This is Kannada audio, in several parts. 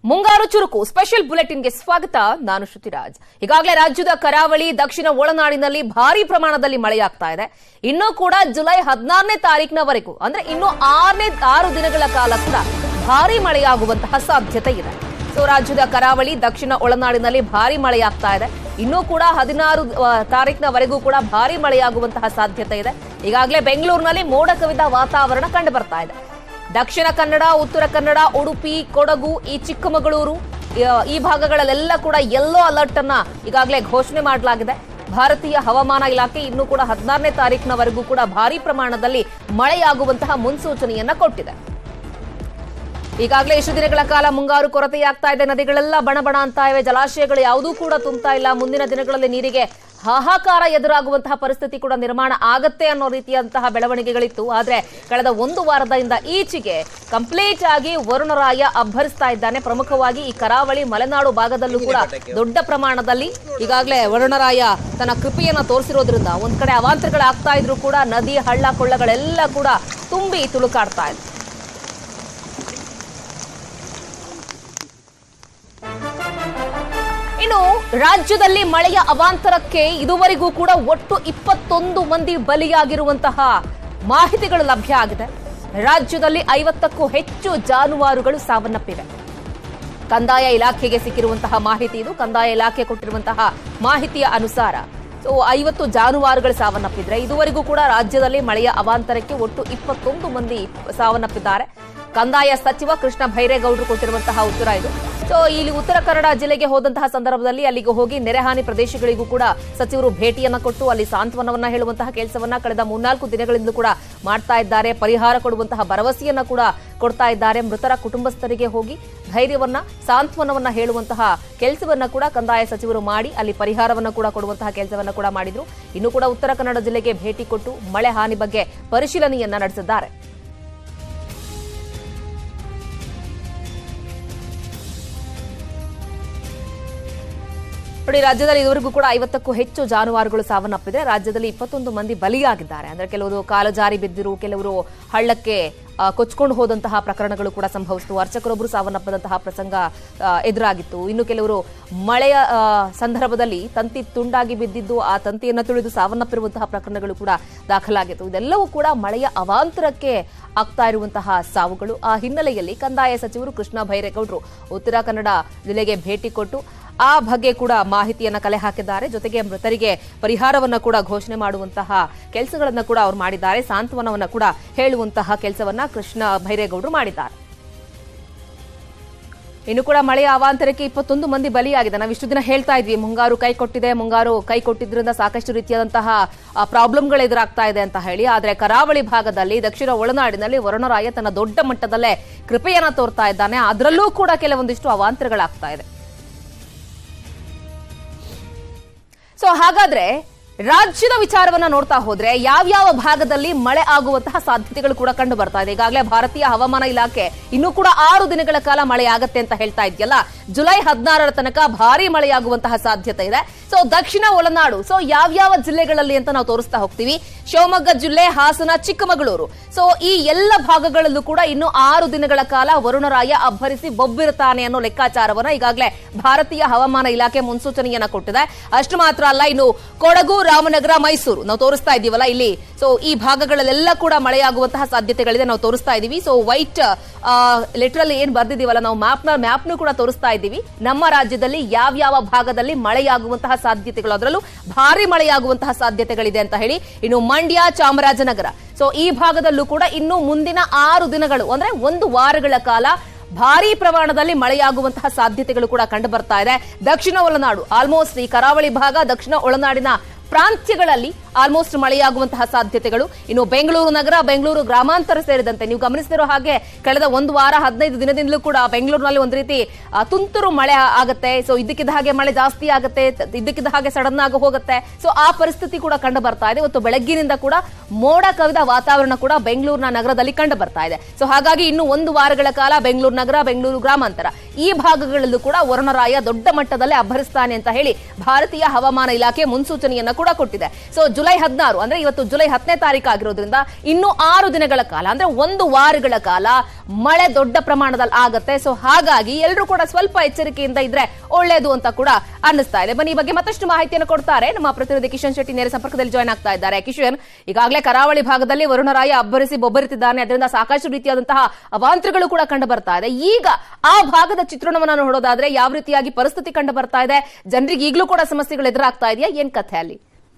ಮುಂಗಾರು ಚುರುಕು ಸ್ಪೆಷಲ್ ಬುಲೆಟಿನ್ಗೆ ಸ್ವಾಗತ ನಾನು ಶ್ರುತಿರಾಜ್ ಈಗಾಗಲೇ ರಾಜ್ಯದ ಕರಾವಳಿ ದಕ್ಷಿಣ ಒಳನಾಡಿನಲ್ಲಿ ಭಾರಿ ಪ್ರಮಾಣದಲ್ಲಿ ಮಳೆಯಾಗ್ತಾ ಇದೆ ಇನ್ನೂ ಕೂಡ ಜುಲೈ ಹದಿನಾರನೇ ತಾರೀಕಿನವರೆಗೂ ಅಂದ್ರೆ ಇನ್ನು ಆರನೇ ಆರು ದಿನಗಳ ಕಾಲ ಕೂಡ ಭಾರಿ ಮಳೆಯಾಗುವಂತಹ ಸಾಧ್ಯತೆ ಇದೆ ಸೊ ರಾಜ್ಯದ ಕರಾವಳಿ ದಕ್ಷಿಣ ಒಳನಾಡಿನಲ್ಲಿ ಭಾರಿ ಮಳೆಯಾಗ್ತಾ ಇದೆ ಇನ್ನೂ ಕೂಡ ಹದಿನಾರು ಆ, ತಾರೀಕಿನವರೆಗೂ ಕೂಡ ಭಾರಿ ಮಳೆಯಾಗುವಂತಹ ಸಾಧ್ಯತೆ ಇದೆ ಈಗಾಗಲೇ ಬೆಂಗಳೂರಿನಲ್ಲಿ ಮೋಡ ಕವಿದ ವಾತಾವರಣ ಕಂಡು ಬರ್ತಾ ಇದೆ ದಕ್ಷಿಣ ಕನ್ನಡ ಉತ್ತರ ಕನ್ನಡ ಉಡುಪಿ ಕೊಡಗು ಈ ಚಿಕ್ಕಮಗಳೂರು ಆ, ಈ ಭಾಗಗಳಲ್ಲೆಲ್ಲ ಕೂಡ ಯೆಲ್ಲೋ ಅಲರ್ಟ್ ಅನ್ನ ಈಗಾಗಲೇ ಘೋಷಣೆ ಮಾಡಲಾಗಿದೆ ಭಾರತೀಯ ಹವಾಮಾನ ಇಲಾಖೆ ಇನ್ನೂ ಕೂಡ ಹದಿನಾರನೇ ತಾರೀಕಿನವರೆಗೂ ಕೂಡ ಭಾರಿ ಪ್ರಮಾಣದಲ್ಲಿ ಮಳೆಯಾಗುವಂತಹ ಮುನ್ಸೂಚನೆಯನ್ನ ಕೊಟ್ಟಿದೆ ಈಗಾಗಲೇ ಇಷ್ಟು ದಿನಗಳ ಕಾಲ ಮುಂಗಾರು ಕೊರತೆಯಾಗ್ತಾ ಇದೆ ನದಿಗಳೆಲ್ಲ ಬಣಬಣ ಅಂತ ಇವೆ ಜಲಾಶಯಗಳು ಯಾವುದೂ ಕೂಡ ತುಂಬ್ತಾ ಇಲ್ಲ ಮುಂದಿನ ದಿನಗಳಲ್ಲಿ ನೀರಿಗೆ ಹಾಹಾಕಾರ ಎದುರಾಗುವಂತಹ ಪರಿಸ್ಥಿತಿ ಕೂಡ ನಿರ್ಮಾಣ ಆಗತ್ತೆ ಅನ್ನೋ ರೀತಿಯಂತಹ ಬೆಳವಣಿಗೆಗಳಿತ್ತು ಆದ್ರೆ ಕಳೆದ ಒಂದು ವಾರದಿಂದ ಈಚೆಗೆ ಕಂಪ್ಲೀಟ್ ಆಗಿ ವರುಣರಾಯ ಅಬ್ಬರಿಸ್ತಾ ಇದ್ದಾನೆ ಪ್ರಮುಖವಾಗಿ ಈ ಕರಾವಳಿ ಮಲೆನಾಡು ಭಾಗದಲ್ಲೂ ಕೂಡ ದೊಡ್ಡ ಪ್ರಮಾಣದಲ್ಲಿ ಈಗಾಗಲೇ ವರುಣರಾಯ ತನ್ನ ಕೃಪೆಯನ್ನ ತೋರಿಸಿರೋದ್ರಿಂದ ಒಂದ್ ಕಡೆ ಅವಾಂತರಗಳಾಗ್ತಾ ಇದ್ರು ಕೂಡ ನದಿ ಹಳ್ಳ ಕೊಳ್ಳಗಳೆಲ್ಲ ಕೂಡ ತುಂಬಿ ತುಳುಕಾಡ್ತಾ ಇದೆ ಇನ್ನು ರಾಜ್ಯದಲ್ಲಿ ಮಳೆಯ ಅವಾಂತರಕ್ಕೆ ಇದುವರೆಗೂ ಕೂಡ ಒಟ್ಟು ಇಪ್ಪತ್ತೊಂದು ಮಂದಿ ಬಲಿಯಾಗಿರುವಂತಹ ಮಾಹಿತಿಗಳು ಲಭ್ಯ ಆಗಿದೆ ರಾಜ್ಯದಲ್ಲಿ ಐವತ್ತಕ್ಕೂ ಹೆಚ್ಚು ಜಾನುವಾರುಗಳು ಸಾವನ್ನಪ್ಪಿವೆ ಕಂದಾಯ ಇಲಾಖೆಗೆ ಸಿಕ್ಕಿರುವಂತಹ ಮಾಹಿತಿ ಇದು ಕಂದಾಯ ಇಲಾಖೆ ಕೊಟ್ಟಿರುವಂತಹ ಮಾಹಿತಿಯ ಅನುಸಾರ ಸೊ ಐವತ್ತು ಜಾನುವಾರುಗಳು ಸಾವನ್ನಪ್ಪಿದ್ರೆ ಇದುವರೆಗೂ ಕೂಡ ರಾಜ್ಯದಲ್ಲಿ ಮಳೆಯ ಅವಾಂತರಕ್ಕೆ ಒಟ್ಟು ಇಪ್ಪತ್ತೊಂದು ಮಂದಿ ಸಾವನ್ನಪ್ಪಿದ್ದಾರೆ ಕಂದಾಯ ಸಚಿವ ಕೃಷ್ಣ ಭೈರೇಗೌಡರು ಕೊಟ್ಟಿರುವಂತಹ ಉತ್ತರ ಇದು ಸೊ ಇಲ್ಲಿ ಉತ್ತರ ಕನ್ನಡ ಜಿಲ್ಲೆಗೆ ಹೋದಂತಹ ಸಂದರ್ಭದಲ್ಲಿ ಅಲ್ಲಿಗೆ ಹೋಗಿ ನೆರೆಹಾನಿ ಪ್ರದೇಶಗಳಿಗೂ ಕೂಡ ಸಚಿವರು ಭೇಟಿಯನ್ನ ಕೊಟ್ಟು ಅಲ್ಲಿ ಸಾಂತ್ವನವನ್ನ ಹೇಳುವಂತಹ ಕೆಲಸವನ್ನ ಕಳೆದ ಮೂರ್ನಾಲ್ಕು ದಿನಗಳಿಂದಲೂ ಕೂಡ ಮಾಡ್ತಾ ಇದ್ದಾರೆ ಪರಿಹಾರ ಕೊಡುವಂತಹ ಭರವಸೆಯನ್ನ ಕೂಡ ಕೊಡ್ತಾ ಇದ್ದಾರೆ ಮೃತರ ಕುಟುಂಬಸ್ಥರಿಗೆ ಹೋಗಿ ಧೈರ್ಯವನ್ನ ಸಾಂತ್ವನವನ್ನ ಹೇಳುವಂತಹ ಕೆಲಸವನ್ನ ಕೂಡ ಕಂದಾಯ ಸಚಿವರು ಮಾಡಿ ಅಲ್ಲಿ ಪರಿಹಾರವನ್ನ ಕೂಡ ಕೊಡುವಂತಹ ಕೆಲಸವನ್ನ ಕೂಡ ಮಾಡಿದ್ರು ಇನ್ನು ಕೂಡ ಉತ್ತರ ಕನ್ನಡ ಜಿಲ್ಲೆಗೆ ಭೇಟಿ ಕೊಟ್ಟು ಮಳೆ ಹಾನಿ ಬಗ್ಗೆ ಪರಿಶೀಲನೆಯನ್ನ ನಡೆಸಿದ್ದಾರೆ ನೋಡಿ ರಾಜ್ಯದಲ್ಲಿ ಇದುವರೆಗೂ ಕೂಡ ಐವತ್ತಕ್ಕೂ ಹೆಚ್ಚು ಜಾನುವಾರುಗಳು ಸಾವನ್ನಪ್ಪಿದೆ ರಾಜ್ಯದಲ್ಲಿ ಇಪ್ಪತ್ತೊಂದು ಮಂದಿ ಬಲಿಯಾಗಿದ್ದಾರೆ ಅಂದ್ರೆ ಕೆಲವರು ಕಾಲು ಜಾರಿ ಬಿದ್ದಿರು ಕೆಲವರು ಹಳ್ಳಕ್ಕೆ ಆ, ಕೊಚ್ಕೊಂಡು ಹೋದಂತಹ ಪ್ರಕರಣಗಳು ಕೂಡ ಸಂಭವಿಸಿತು ಅರ್ಚಕರೊಬ್ಬರು ಸಾವನ್ನಪ್ಪದಂತಹ ಪ್ರಸಂಗ ಆ, ಎದುರಾಗಿತ್ತು ಇನ್ನು ಕೆಲವರು ಮಳೆಯ ಆ, ಸಂದರ್ಭದಲ್ಲಿ ತಂತಿ ತುಂಡಾಗಿ ಬಿದ್ದಿದ್ದು ಆ ತಂತಿಯನ್ನ ತುಳಿದು ಸಾವನ್ನಪ್ಪಿರುವಂತಹ ಪ್ರಕರಣಗಳು ಕೂಡ ದಾಖಲಾಗಿತ್ತು ಇದೆಲ್ಲವೂ ಕೂಡ ಮಳೆಯ ಅವಾಂತರಕ್ಕೆ ಆಗ್ತಾ ಇರುವಂತಹ ಸಾವುಗಳು ಆ ಹಿನ್ನೆಲೆಯಲ್ಲಿ ಕಂದಾಯ ಸಚಿವರು ಕೃಷ್ಣ ಭೈರೇಗೌಡರು ಉತ್ತರ ಕನ್ನಡ ಜಿಲ್ಲೆಗೆ ಭೇಟಿ ಕೊಟ್ಟು ಆ ಬಗ್ಗೆ ಕೂಡ ಮಾಹಿತಿಯನ್ನ ಕಲೆ ಹಾಕಿದ್ದಾರೆ ಜೊತೆಗೆ ಮೃತರಿಗೆ ಪರಿಹಾರವನ್ನ ಕೂಡ ಘೋಷಣೆ ಮಾಡುವಂತಹ ಕೆಲಸಗಳನ್ನ ಕೂಡ ಅವರು ಮಾಡಿದ್ದಾರೆ ಸಾಂತ್ವನವನ್ನ ಕೂಡ ಹೇಳುವಂತಹ ಕೆಲಸವನ್ನ ಕೃಷ್ಣ ಭೈರೇಗೌಡರು ಮಾಡಿದ್ದಾರೆ ಇನ್ನು ಕೂಡ ಮಳೆಯ ಅವಾಂತರಕ್ಕೆ ಇಪ್ಪತ್ತೊಂದು ಮಂದಿ ಬಲಿಯಾಗಿದೆ ನಾವು ಇಷ್ಟು ದಿನ ಹೇಳ್ತಾ ಇದ್ವಿ ಮುಂಗಾರು ಕೈ ಕೊಟ್ಟಿದೆ ಮುಂಗಾರು ಕೈ ಕೊಟ್ಟಿದ್ರಿಂದ ಸಾಕಷ್ಟು ರೀತಿಯಾದಂತಹ ಪ್ರಾಬ್ಲಮ್ಗಳು ಎದುರಾಗ್ತಾ ಇದೆ ಅಂತ ಹೇಳಿ ಆದ್ರೆ ಕರಾವಳಿ ಭಾಗದಲ್ಲಿ ದಕ್ಷಿಣ ಒಳನಾಡಿನಲ್ಲಿ ವರುಣರಾಯ ತನ್ನ ದೊಡ್ಡ ಮಟ್ಟದಲ್ಲೇ ಕೃಪೆಯನ್ನ ತೋರ್ತಾ ಇದ್ದಾನೆ ಅದರಲ್ಲೂ ಕೂಡ ಕೆಲವೊಂದಿಷ್ಟು ಅವಾಂತರಗಳಾಗ್ತಾ ಇದೆ ಸೊ ಹಾಗಾದ್ರೆ ರಾಜ್ಯದ ವಿಚಾರವನ್ನ ನೋಡ್ತಾ ಹೋದ್ರೆ ಯಾವ್ಯಾವ ಭಾಗದಲ್ಲಿ ಮಳೆ ಆಗುವಂತಹ ಸಾಧ್ಯತೆಗಳು ಕೂಡ ಕಂಡು ಬರ್ತಾ ಇದೆ ಈಗಾಗಲೇ ಭಾರತೀಯ ಹವಾಮಾನ ಇಲಾಖೆ ಇನ್ನೂ ಕೂಡ ಆರು ದಿನಗಳ ಕಾಲ ಮಳೆ ಆಗತ್ತೆ ಅಂತ ಹೇಳ್ತಾ ಇದೆಯಲ್ಲ ಜುಲೈ ಹದಿನಾರರ ತನಕ ಭಾರಿ ಮಳೆಯಾಗುವಂತಹ ಸಾಧ್ಯತೆ ಇದೆ ಸೊ ದಕ್ಷಿಣ ಒಳನಾಡು ಸೊ ಯಾವ್ಯಾವ ಜಿಲ್ಲೆಗಳಲ್ಲಿ ಅಂತ ನಾವು ತೋರಿಸ್ತಾ ಹೋಗ್ತೀವಿ ಶಿವಮೊಗ್ಗ ಜಿಲ್ಲೆ ಹಾಸನ ಚಿಕ್ಕಮಗಳೂರು ಸೊ ಈ ಎಲ್ಲ ಭಾಗಗಳಲ್ಲೂ ಕೂಡ ಇನ್ನು ಆರು ದಿನಗಳ ಕಾಲ ವರುಣರಾಯ ಅಬ್ಬರಿಸಿ ಬೊಬ್ಬಿರುತ್ತಾನೆ ಅನ್ನೋ ಲೆಕ್ಕಾಚಾರವನ್ನ ಈಗಾಗಲೇ ಭಾರತೀಯ ಹವಾಮಾನ ಇಲಾಖೆ ಮುನ್ಸೂಚನೆಯನ್ನ ಕೊಟ್ಟಿದೆ ಅಷ್ಟು ಮಾತ್ರ ಅಲ್ಲ ಇನ್ನು ಕೊಡಗು ರಾಮನಗರ ಮೈಸೂರು ನಾವು ತೋರಿಸ್ತಾ ಇದೀವಲ್ಲ ಇಲ್ಲಿ ಸೊ ಈ ಭಾಗಗಳಲ್ಲೆಲ್ಲ ಕೂಡ ಮಳೆಯಾಗುವಂತಹ ಸಾಧ್ಯತೆಗಳಿದೆ ನಾವು ತೋರಿಸ್ತಾ ಇದೀವಿ ಸೊ ವೈಟ್ ಲೆಟರ್ ಏನ್ ಬರ್ದಿದೀವಲ್ಲ ನಾವು ಮ್ಯಾಪ್ ನ ಮ್ಯಾಪ್ ಕೂಡ ತೋರಿಸ್ತಾ ಇದ್ದೀವಿ ನಮ್ಮ ರಾಜ್ಯದಲ್ಲಿ ಯಾವ್ಯಾವ ಭಾಗದಲ್ಲಿ ಮಳೆಯಾಗುವಂತಹ ಸಾಧ್ಯತೆಗಳು ಅದರಲ್ಲೂ ಭಾರಿ ಮಳೆಯಾಗುವಂತಹ ಸಾಧ್ಯತೆಗಳಿದೆ ಅಂತ ಹೇಳಿ ಇನ್ನು ಮಂಡ್ಯ ಚಾಮರಾಜನಗರ ಸೊ ಈ ಭಾಗದಲ್ಲೂ ಕೂಡ ಇನ್ನು ಮುಂದಿನ ಆರು ದಿನಗಳು ಅಂದ್ರೆ ಒಂದು ವಾರಗಳ ಕಾಲ ಭಾರಿ ಪ್ರಮಾಣದಲ್ಲಿ ಮಳೆಯಾಗುವಂತಹ ಸಾಧ್ಯತೆಗಳು ಕೂಡ ಕಂಡು ಬರ್ತಾ ಇದೆ ದಕ್ಷಿಣ ಒಳನಾಡು ಆಲ್ಮೋಸ್ಟ್ ಈ ಕರಾವಳಿ ಭಾಗ ದಕ್ಷಿಣ ಒಳನಾಡಿನ ಪ್ರಾಂತ್ಯಗಳಲ್ಲಿ ಆಲ್ಮೋಸ್ಟ್ ಮಳೆಯಾಗುವಂತಹ ಸಾಧ್ಯತೆಗಳು ಇನ್ನು ಬೆಂಗಳೂರು ನಗರ ಬೆಂಗಳೂರು ಗ್ರಾಮಾಂತರ ಸೇರಿದಂತೆ ನೀವು ಗಮನಿಸ್ತಿರೋ ಹಾಗೆ ಕಳೆದ ಒಂದು ವಾರ ಹದಿನೈದು ದಿನದಿಂದಲೂ ಕೂಡ ಬೆಂಗಳೂರಿನಲ್ಲಿ ಒಂದು ರೀತಿ ಆ, ತುಂತುರು ಮಳೆ ಆಗುತ್ತೆ ಸೊ ಇದಕ್ಕಿದ್ದ ಹಾಗೆ ಮಳೆ ಜಾಸ್ತಿ ಆಗುತ್ತೆ ತ- ಇದಕ್ಕಿದ್ದ ಹಾಗೆ ಸಡನ್ ಆಗಿ ಹೋಗುತ್ತೆ ಸೊ ಆ ಪರಿಸ್ಥಿತಿ ಕೂಡ ಕಂಡು ಬರ್ತಾ ಇದೆ ಇವತ್ತು ಬೆಳಗ್ಗಿನಿಂದ ಕೂಡ ಮೋಡ ಕವಿದ ವಾತಾವರಣ ಕೂಡ ಬೆಂಗಳೂರಿನ ನಗರದಲ್ಲಿ ಕಂಡು ಬರ್ತಾ ಇದೆ ಸೊ ಹಾಗಾಗಿ ಇನ್ನು ಒಂದು ವಾರಗಳ ಕಾಲ ಬೆಂಗಳೂರು ನಗರ ಬೆಂಗಳೂರು ಗ್ರಾಮಾಂತರ ಈ ಭಾಗಗಳಲ್ಲೂ ಕೂಡ ವರುಣರಾಯ ದೊಡ್ಡ ಮಟ್ಟದಲ್ಲಿ ಅಬ್ಬರಿಸ್ತಾನೆ ಅಂತ ಹೇಳಿ ಭಾರತೀಯ ಹವಾಮಾನ ಇಲಾಖೆ ಮುನ್ಸೂಚನೆಯನ್ನ ಕೂಡ ಕೊಟ್ಟಿದೆ ಸೊ ಜುಲೈ ಜುಲೈ ಹದಿನಾರು ಅಂದ್ರೆ ಇವತ್ತು ಜುಲೈ ಹತ್ತನೇ ತಾರೀಕು ಆಗಿರೋದ್ರಿಂದ ಇನ್ನು ಆರು ದಿನಗಳ ಕಾಲ ಅಂದ್ರೆ ಒಂದು ವಾರಗಳ ಕಾಲ ಮಳೆ ದೊಡ್ಡ ಪ್ರಮಾಣದಲ್ಲಿ ಆಗತ್ತೆ ಸೊ ಹಾಗಾಗಿ ಎಲ್ಲರೂ ಕೂಡ ಸ್ವಲ್ಪ ಎಚ್ಚರಿಕೆಯಿಂದ ಇದ್ರೆ ಒಳ್ಳೇದು ಅಂತ ಕೂಡ ಅನ್ನಿಸ್ತಾ ಇದೆ ಬನ್ನಿ ಈ ಬಗ್ಗೆ ಮತ್ತಷ್ಟು ಮಾಹಿತಿಯನ್ನು ಕೊಡ್ತಾರೆ ನಮ್ಮ ಪ್ರತಿನಿಧಿ ಕಿಶನ್ ಶೆಟ್ಟಿ ನೇರ ಸಂಪರ್ಕದಲ್ಲಿ ಜಾಯ್ನ್ ಆಗ್ತಾ ಇದ್ದಾರೆ ಕಿಶನ್ ಈಗಾಗಲೇ ಕರಾವಳಿ ಭಾಗದಲ್ಲಿ ವರುಣರಾಯ ಅಬ್ಬರಿಸಿ ಬೊಬ್ಬರಿತಿದ್ದಾನೆ ಅದರಿಂದ ಸಾಕಷ್ಟು ರೀತಿಯಾದಂತಹ ಅವಾಂತರಗಳು ಕೂಡ ಕಂಡು ಬರ್ತಾ ಇದೆ ಈಗ ಆ ಭಾಗದ ಚಿತ್ರಣವನ್ನ ನೋಡೋದಾದ್ರೆ ಯಾವ ರೀತಿಯಾಗಿ ಪರಿಸ್ಥಿತಿ ಕಂಡು ಬರ್ತಾ ಇದೆ ಜನರಿಗೆ ಈಗಲೂ ಕೂಡ ಸಮಸ್ಯೆಗಳು ಎದುರಾಗ್ತಾ ಇದೆಯಾ ಏನ್ ಕಥೆ ಅಲ್ಲಿ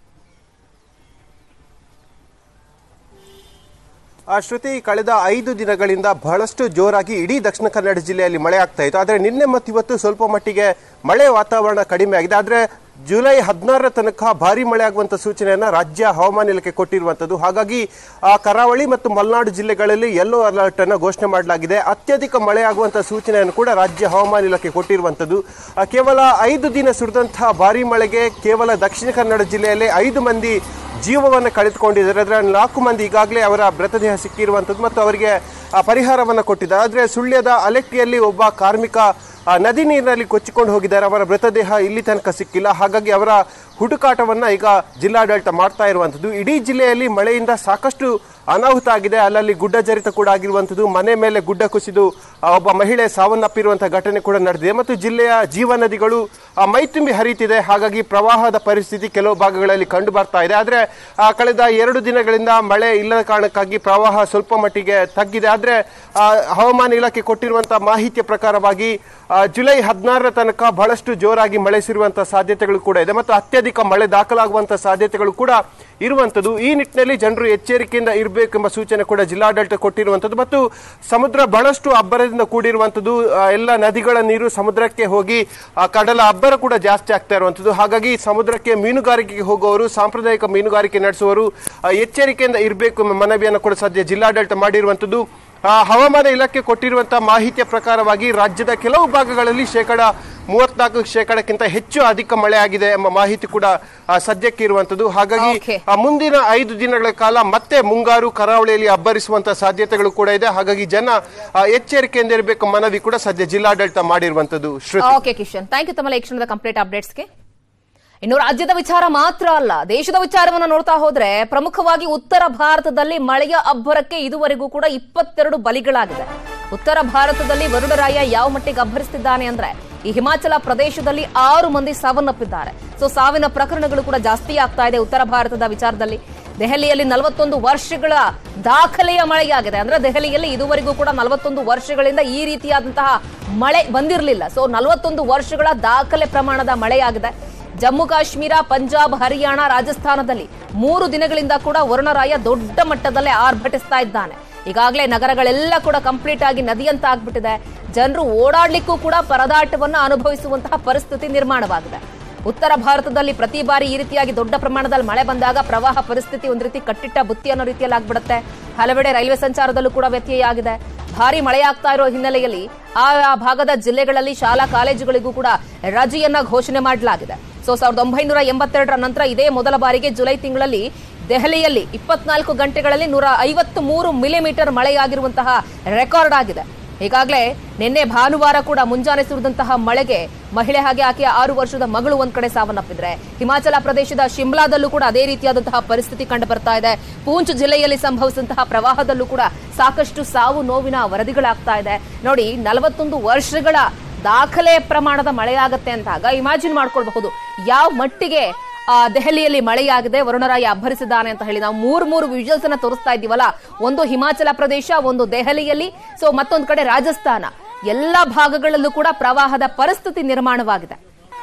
ಆ ಶ್ರುತಿ ಕಳೆದ ಐದು ದಿನಗಳಿಂದ ಬಹಳಷ್ಟು ಜೋರಾಗಿ ಇಡೀ ದಕ್ಷಿಣ ಕನ್ನಡ ಜಿಲ್ಲೆಯಲ್ಲಿ ಮಳೆ ಆಗ್ತಾ ಇತ್ತು ಆದರೆ ನಿನ್ನೆ ಮತ್ತು ಇವತ್ತು ಸ್ವಲ್ಪ ಮಟ್ಟಿಗೆ ಮಳೆ ವಾತಾವರಣ ಕಡಿಮೆ ಆಗಿದೆ ಆದರೆ ಜುಲೈ ಹದಿನಾರರ ತನಕ ಭಾರಿ ಮಳೆ ಆಗುವಂತ ಸೂಚನೆಯನ್ನ ರಾಜ್ಯ ಹವಾಮಾನ ಇಲಾಖೆ ಕೊಟ್ಟಿರುವಂತದ್ದು ಹಾಗಾಗಿ ಆ ಕರಾವಳಿ ಮತ್ತು ಮಲೆನಾಡು ಜಿಲ್ಲೆಗಳಲ್ಲಿ ಯೆಲ್ಲೋ ಅಲರ್ಟ್ ಅನ್ನು ಘೋಷಣೆ ಮಾಡಲಾಗಿದೆ ಅತ್ಯಧಿಕ ಮಳೆ ಆಗುವಂತ ಸೂಚನೆಯನ್ನು ಕೂಡ ರಾಜ್ಯ ಹವಾಮಾನ ಇಲಾಖೆ ಕೊಟ್ಟಿರುವಂತದ್ದು ಆ, ಕೇವಲ ಐದು ದಿನ ಸುರಿದಂತಹ ಭಾರಿ ಮಳೆಗೆ ಕೇವಲ ದಕ್ಷಿಣ ಕನ್ನಡ ಜಿಲ್ಲೆಯಲ್ಲಿ ಐದು ಮಂದಿ ಜೀವವನ್ನು ಕಳೆದುಕೊಂಡಿದ್ದಾರೆ ಅದರಲ್ಲಿ ನಾಲ್ಕು ಮಂದಿ ಈಗಾಗಲೇ ಅವರ ಮೃತದೇಹ ಸಿಕ್ಕಿರುವಂಥದ್ದು ಮತ್ತು ಅವರಿಗೆ ಆ, ಪರಿಹಾರವನ್ನು ಕೊಟ್ಟಿದ್ದಾರೆ ಆದರೆ ಸುಳ್ಯದ ಅಲೆಟ್ಟಿಯಲ್ಲಿ ಒಬ್ಬ ಕಾರ್ಮಿಕ ಆ, ನದಿ ನೀರಿನಲ್ಲಿ ಕೊಚ್ಚಿಕೊಂಡು ಹೋಗಿದ್ದಾರೆ ಅವರ ಮೃತದೇಹ ಇಲ್ಲಿ ತನಕ ಸಿಕ್ಕಿಲ್ಲ ಹಾಗಾಗಿ ಅವರ ಹುಡುಕಾಟವನ್ನ ಈಗ ಜಿಲ್ಲಾಡಳಿತ ಮಾಡ್ತಾ ಇರುವಂಥದ್ದು ಇಡೀ ಜಿಲ್ಲೆಯಲ್ಲಿ ಮಳೆಯಿಂದ ಸಾಕಷ್ಟು ಅನಾಹುತ ಆಗಿದೆ ಅಲ್ಲಲ್ಲಿ ಗುಡ್ಡ ಜರಿತ ಕೂಡ ಆಗಿರುವಂಥದ್ದು ಮನೆ ಮೇಲೆ ಗುಡ್ಡ ಕುಸಿದು ಆ, ಒಬ್ಬ ಮಹಿಳೆ ಸಾವನ್ನಪ್ಪಿರುವಂತಹ ಘಟನೆ ಕೂಡ ನಡೆದಿದೆ ಮತ್ತು ಜಿಲ್ಲೆಯ ಜೀವ ನದಿಗಳು ಆ, ಮೈತುಂಬಿ ಹರಿತಿದೆ ಹಾಗಾಗಿ ಪ್ರವಾಹದ ಪರಿಸ್ಥಿತಿ ಕೆಲವು ಭಾಗಗಳಲ್ಲಿ ಕಂಡು ಬರ್ತಾ ಇದೆ ಆದರೆ ಆ, ಕಳೆದ ಎರಡು ದಿನಗಳಿಂದ ಮಳೆ ಇಲ್ಲದ ಕಾರಣಕ್ಕಾಗಿ ಪ್ರವಾಹ ಸ್ವಲ್ಪ ಮಟ್ಟಿಗೆ ತಗ್ಗಿದೆ ಆದರೆ ಹವಾಮಾನ ಇಲಾಖೆ ಕೊಟ್ಟಿರುವಂತಹ ಮಾಹಿತಿಯ ಪ್ರಕಾರವಾಗಿ ಆ, ಜುಲೈ ಹದಿನಾರರ ತನಕ ಬಹಳಷ್ಟು ಜೋರಾಗಿ ಮಳೆ ಸುರಿಯುವಂತಹ ಸಾಧ್ಯತೆಗಳು ಕೂಡ ಇದೆ ಮತ್ತು ಅತ್ಯಧಿಕ ಮಳೆ ದಾಖಲಾಗುವಂತಹ ಸಾಧ್ಯತೆಗಳು ಕೂಡ ಇರುವಂತದ್ದು ಈ ನಿಟ್ಟಿನಲ್ಲಿ ಜನರು ಎಚ್ಚರಿಕೆಯಿಂದ ಇರಬೇಕೆಂಬ ಸೂಚನೆ ಕೂಡ ಜಿಲ್ಲಾಡಳಿತ ಕೊಟ್ಟಿರುವಂತದ್ದು ಮತ್ತು ಸಮುದ್ರ ಬಹಳಷ್ಟು ಅಬ್ಬರದಿಂದ ಕೂಡಿರುವಂತದ್ದು ಆ, ಎಲ್ಲ ನದಿಗಳ ನೀರು ಸಮುದ್ರಕ್ಕೆ ಹೋಗಿ ಆ, ಕಡಲ ಅಬ್ಬರ ಕೂಡ ಜಾಸ್ತಿ ಆಗ್ತಾ ಇರುವಂತದ್ದು ಹಾಗಾಗಿ ಸಮುದ್ರಕ್ಕೆ ಮೀನುಗಾರಿಕೆಗೆ ಹೋಗುವವರು ಸಾಂಪ್ರದಾಯಿಕ ಮೀನುಗಾರಿಕೆ ನಡೆಸುವವರು ಆ, ಎಚ್ಚರಿಕೆಯಿಂದ ಇರಬೇಕು ಎಂಬ ಮನವಿಯನ್ನು ಕೂಡ ಸದ್ಯ ಜಿಲ್ಲಾಡಳಿತ ಮಾಡಿರುವಂತದ್ದು ಆ, ಹವಾಮಾನ ಇಲಾಖೆ ಕೊಟ್ಟಿರುವಂತಹ ಮಾಹಿತಿಯ ಪ್ರಕಾರವಾಗಿ ರಾಜ್ಯದ ಕೆಲವು ಭಾಗಗಳಲ್ಲಿ ಶೇಕಡ ಮೂವತ್ನಾಲ್ಕು ಶೇಕಡಕ್ಕಿಂತ ಹೆಚ್ಚು ಅಧಿಕ ಮಳೆ ಆಗಿದೆ ಎಂಬ ಮಾಹಿತಿ ಕೂಡ ಆ, ಸದ್ಯಕ್ಕೆ ಇರುವಂತದ್ದು ಹಾಗಾಗಿ Okay. ಆ, ಮುಂದಿನ ಐದು ದಿನಗಳ ಕಾಲ ಮತ್ತೆ ಮುಂಗಾರು ಕರಾವಳಿಯಲ್ಲಿ ಅಬ್ಬರಿಸುವಂತಹ ಸಾಧ್ಯತೆಗಳು ಕೂಡ ಇದೆ ಹಾಗಾಗಿ ಜನ ಆ, ಎಚ್ಚರಿಕೆಯಿಂದ ಇರಬೇಕು ಮನವಿ ಕೂಡ ಸದ್ಯ ಜಿಲ್ಲಾಡಳಿತ ಮಾಡಿರುವಂತದ್ದು Shruti okay Kishan thank you ತಮ್ಮ ಈ ಕ್ಷಣದ ಕಂಪ್ಲೀಟ್ ಅಪ್ಡೇಟ್ಸ್ಗೆ ಇನ್ನು ರಾಜ್ಯದ ವಿಚಾರ ಮಾತ್ರ ಅಲ್ಲ ದೇಶದ ವಿಚಾರವನ್ನು ನೋಡ್ತಾ ಹೋದ್ರೆ ಪ್ರಮುಖವಾಗಿ ಉತ್ತರ ಭಾರತದಲ್ಲಿ ಮಳೆಯ ಅಬ್ಬರಕ್ಕೆ ಇದುವರೆಗೂ ಕೂಡ ಇಪ್ಪತ್ತೆರಡು ಬಲಿಗಳಾಗಿದೆ ಉತ್ತರ ಭಾರತದಲ್ಲಿ ವರುಣರಾಯ ಯಾವ ಮಟ್ಟಿಗೆ ಅಬ್ಬರಿಸುತ್ತಿದ್ದಾನೆ ಅಂದ್ರೆ ಈ ಹಿಮಾಚಲ ಪ್ರದೇಶದಲ್ಲಿ ಆರು ಮಂದಿ ಸಾವನ್ನಪ್ಪಿದ್ದಾರೆ ಸೊ ಸಾವಿನ ಪ್ರಕರಣಗಳು ಕೂಡ ಜಾಸ್ತಿ ಆಗ್ತಾ ಇದೆ ಉತ್ತರ ಭಾರತದ ವಿಚಾರದಲ್ಲಿ ದೆಹಲಿಯಲ್ಲಿ ನಲವತ್ತೊಂದು ವರ್ಷಗಳ ದಾಖಲೆಯ ಮಳೆಯಾಗಿದೆ ಅಂದ್ರೆ ದೆಹಲಿಯಲ್ಲಿ ಇದುವರೆಗೂ ಕೂಡ ನಲವತ್ತೊಂದು ವರ್ಷಗಳಿಂದ ಈ ರೀತಿಯಾದಂತಹ ಮಳೆ ಬಂದಿರಲಿಲ್ಲ ಸೊ ನಲವತ್ತೊಂದು ವರ್ಷಗಳ ದಾಖಲೆ ಪ್ರಮಾಣದ ಮಳೆಯಾಗಿದೆ ಜಮ್ಮು ಕಾಶ್ಮೀರ ಪಂಜಾಬ್ ಹರಿಯಾಣ ರಾಜಸ್ಥಾನದಲ್ಲಿ ಮೂರು ದಿನಗಳಿಂದ ಕೂಡ ವರುಣರಾಯ ದೊಡ್ಡ ಮಟ್ಟದಲ್ಲೇ ಆರ್ಭಟಿಸ್ತಾ ಇದ್ದಾನೆ ಈಗಾಗಲೇ ನಗರಗಳೆಲ್ಲ ಕೂಡ ಕಂಪ್ಲೀಟ್ ಆಗಿ ನದಿಯಂತ ಆಗ್ಬಿಟ್ಟಿದೆ ಜನರು ಓಡಾಡ್ಲಿಕ್ಕೂ ಕೂಡ ಪರದಾಟವನ್ನು ಅನುಭವಿಸುವಂತಹ ಪರಿಸ್ಥಿತಿ ನಿರ್ಮಾಣವಾಗಿದೆ ಉತ್ತರ ಭಾರತದಲ್ಲಿ ಪ್ರತಿ ಬಾರಿ ಈ ರೀತಿಯಾಗಿ ದೊಡ್ಡ ಪ್ರಮಾಣದಲ್ಲಿ ಮಳೆ ಬಂದಾಗ ಪ್ರವಾಹ ಪರಿಸ್ಥಿತಿ ಒಂದು ರೀತಿ ಕಟ್ಟಿಟ್ಟ ಬುತ್ತಿ ಅನ್ನೋ ರೀತಿಯಲ್ಲಿ ಆಗ್ಬಿಡುತ್ತೆ ಹಲವೆಡೆ ರೈಲ್ವೆ ಸಂಚಾರದಲ್ಲೂ ಕೂಡ ವ್ಯತ್ಯಯ ಆಗಿದೆ ಭಾರಿ ಮಳೆಯಾಗ್ತಾ ಇರೋ ಹಿನ್ನೆಲೆಯಲ್ಲಿ ಆ ಆ ಭಾಗದ ಜಿಲ್ಲೆಗಳಲ್ಲಿ ಶಾಲಾ ಕಾಲೇಜುಗಳಿಗೂ ಕೂಡ ರಜೆಯನ್ನ ಘೋಷಣೆ ಮಾಡಲಾಗಿದೆ ಸೊ ಸಾವಿರದ ಒಂಬೈನೂರ ಎಂಬತ್ತೆರಡರ ನಂತರ ಇದೇ ಮೊದಲ ಬಾರಿಗೆ ಜುಲೈ ತಿಂಗಳಲ್ಲಿ ದೆಹಲಿಯಲ್ಲಿ ಇಪ್ಪತ್ನಾಲ್ಕು ಗಂಟೆಗಳಲ್ಲಿ ನೂರ ಐವತ್ತು ಮೂರು ಮಿಲಿಮೀಟರ್ ಮಳೆಯಾಗಿರುವಂತಹ ರೆಕಾರ್ಡ್ ಆಗಿದೆ ಈಗಾಗಲೇ ನಿನ್ನೆ ಭಾನುವಾರ ಕೂಡ ಮುಂಜಾನೆ ಸುರಿದಂತಹ ಮಳೆಗೆ ಮಹಿಳೆ ಹಾಗೆ ಆಕೆಯ ಆರು ವರ್ಷದ ಮಗಳು ಒಂದ್ ಕಡೆ ಸಾವನ್ನಪ್ಪಿದ್ರೆ ಹಿಮಾಚಲ ಪ್ರದೇಶದ ಶಿಮ್ಲಾದಲ್ಲೂ ಕೂಡ ಅದೇ ರೀತಿಯಾದಂತಹ ಪರಿಸ್ಥಿತಿ ಕಂಡು ಬರ್ತಾ ಇದೆ ಪೂಂಚ್ ಜಿಲ್ಲೆಯಲ್ಲಿ ಸಂಭವಿಸಿದಂತಹ ಪ್ರವಾಹದಲ್ಲೂ ಕೂಡ ಸಾಕಷ್ಟು ಸಾವು ನೋವಿನ ವರದಿಗಳಾಗ್ತಾ ಇದೆ ನೋಡಿ ನಲವತ್ತೊಂದು ವರ್ಷಗಳ ದಾಖಲೆ ಪ್ರಮಾಣದ ಮಳೆಯಾಗತ್ತೆ ಅಂತಾಗ ಇಮ್ಯಾಜಿನ್ ಮಾಡ್ಕೊಳ್ಬಹುದು ಯಾವ ಮಟ್ಟಿಗೆ ಆ, ದೆಹಲಿಯಲ್ಲಿ ಮಳೆಯಾಗಿದೆ ವರುಣರಾಯ ಅಬ್ಬರಿಸಿದ್ದಾನೆ ಅಂತ ಹೇಳಿ ನಾವು ಮೂರ್ ಮೂರು ವಿಜುವಲ್ಸ್ ಅನ್ನ ತೋರಿಸ್ತಾ ಇದ್ದೀವಲ್ಲ ಒಂದು ಹಿಮಾಚಲ ಪ್ರದೇಶ ಒಂದು ದೆಹಲಿಯಲ್ಲಿ ಸೊ ಮತ್ತೊಂದು ಕಡೆ ರಾಜಸ್ಥಾನ ಎಲ್ಲಾ ಭಾಗಗಳಲ್ಲೂ ಕೂಡ ಪ್ರವಾಹದ ಪರಿಸ್ಥಿತಿ ನಿರ್ಮಾಣವಾಗಿದೆ